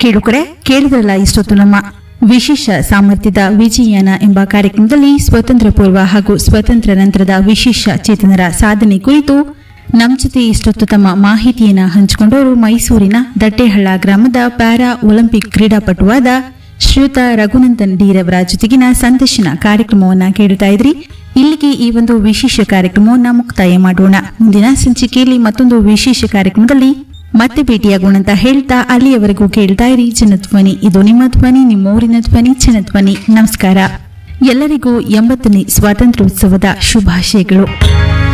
ಕೇಳುಕರೆ ಕೇಳಿದ್ರಲ್ಲ ಇಷ್ಟೊತ್ತು ನಮ್ಮ ವಿಶೇಷ ಸಾಮರ್ಥ್ಯದ ವಿಜಯಯಾನ ಎಂಬ ಕಾರ್ಯಕ್ರಮದಲ್ಲಿ ಸ್ವತಂತ್ರ ಪೂರ್ವ ಹಾಗೂ ಸ್ವತಂತ್ರ ನಂತರದ ವಿಶೇಷ ಚೇತನರ ಸಾಧನೆ ಕುರಿತು ನಮ್ಮ ಜೊತೆ ಇಷ್ಟೊತ್ತು ತಮ್ಮ ಮಾಹಿತಿಯನ್ನ ಹಂಚಿಕೊಂಡವರು ಮೈಸೂರಿನ ದಟ್ಟೆಹಳ್ಳ ಗ್ರಾಮದ ಪ್ಯಾರಾ ಒಲಿಂಪಿಕ್ ಕ್ರೀಡಾಪಟುವಾದ ಶ್ರೀಯುತ ರಘುನಂದನ್ ಡಿರವರ ಜೊತೆಗಿನ ಸಂದರ್ಶನ ಕಾರ್ಯಕ್ರಮವನ್ನ ಕೇಳುತ್ತಾ ಇದ್ರಿ ಇಲ್ಲಿಗೆ ಈ ಒಂದು ವಿಶೇಷ ಕಾರ್ಯಕ್ರಮವನ್ನ ಮುಕ್ತಾಯ ಮಾಡೋಣ ಮುಂದಿನ ಸಂಚಿಕೆಯಲ್ಲಿ ಮತ್ತೊಂದು ವಿಶೇಷ ಕಾರ್ಯಕ್ರಮದಲ್ಲಿ ಮತ್ತೆ ಭೇಟಿಯಾಗೋಣ ಅಂತ ಹೇಳ್ತಾ ಅಲ್ಲಿಯವರೆಗೂ ಕೇಳ್ತಾ ಇರಿ ಜನಧ್ವನಿ ಇದು ನಿಮ್ಮ ಧ್ವನಿ ನಿಮ್ಮೂರಿನ ಧ್ವನಿ ಜನಧ್ವನಿ ನಮಸ್ಕಾರ ಎಲ್ಲರಿಗೂ ಎಂಬತ್ತನೇ ಸ್ವಾತಂತ್ರ್ಯೋತ್ಸವದ ಶುಭಾಶಯಗಳು